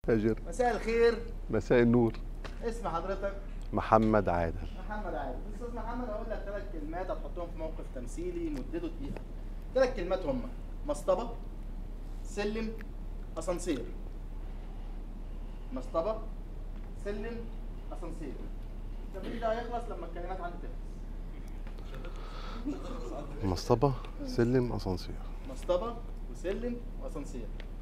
فاجر مساء الخير مساء النور اسم حضرتك محمد عادل محمد عادل استاذ محمد هقول لك ثلاث كلمات هتحطهم في موقف تمثيلي مدته دقيقه ثلاث كلمات هم مصطبه سلم اسانسير مصطبه سلم اسانسير التمرين ده هيخلص لما الكلمات عندي تخلص مصطبة سلم اسانسير مصطبه وسلم واسانسير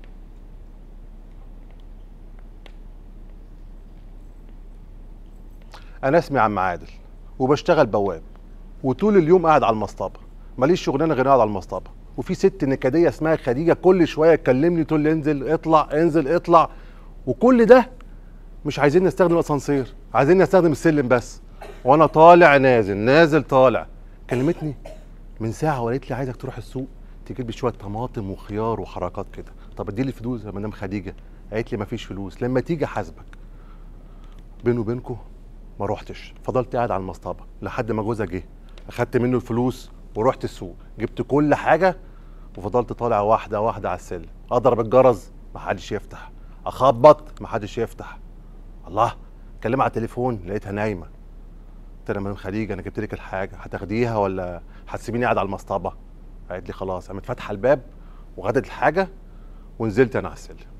انا اسمي عم عادل وبشتغل بواب وطول اليوم قاعد على المصطبه ماليش شغلانه غير قاعد على المصطبه وفي ست نكديه اسمها خديجه كل شويه تكلمني تقول لي انزل اطلع انزل اطلع وكل ده مش عايزين نستخدم الاسانسير عايزين نستخدم السلم بس وانا طالع نازل نازل طالع كلمتني من ساعه وقالت لي عايزك تروح السوق تجيب لي شويه طماطم وخيار وحركات كده طب ادي لي فلوس يا مدام خديجه قالت لي مفيش فلوس لما تيجي احاسبك بيني وبينكم ما روحتش فضلت قاعد على المصطبه لحد ما جوزها جه اخدت منه الفلوس ورحت السوق جبت كل حاجه وفضلت طالع واحده واحده على السلم اضرب الجرس ما حدش يفتح اخبط ما حدش يفتح الله كلمها على التليفون لقيتها نايمه قلت لها يا مدام خديجه انا جبت لك الحاجه هتاخديها ولا هتسيبيني قاعد على المصطبه قالت لي خلاص قامت فاتحه الباب وخدت الحاجه ونزلت انا على السلم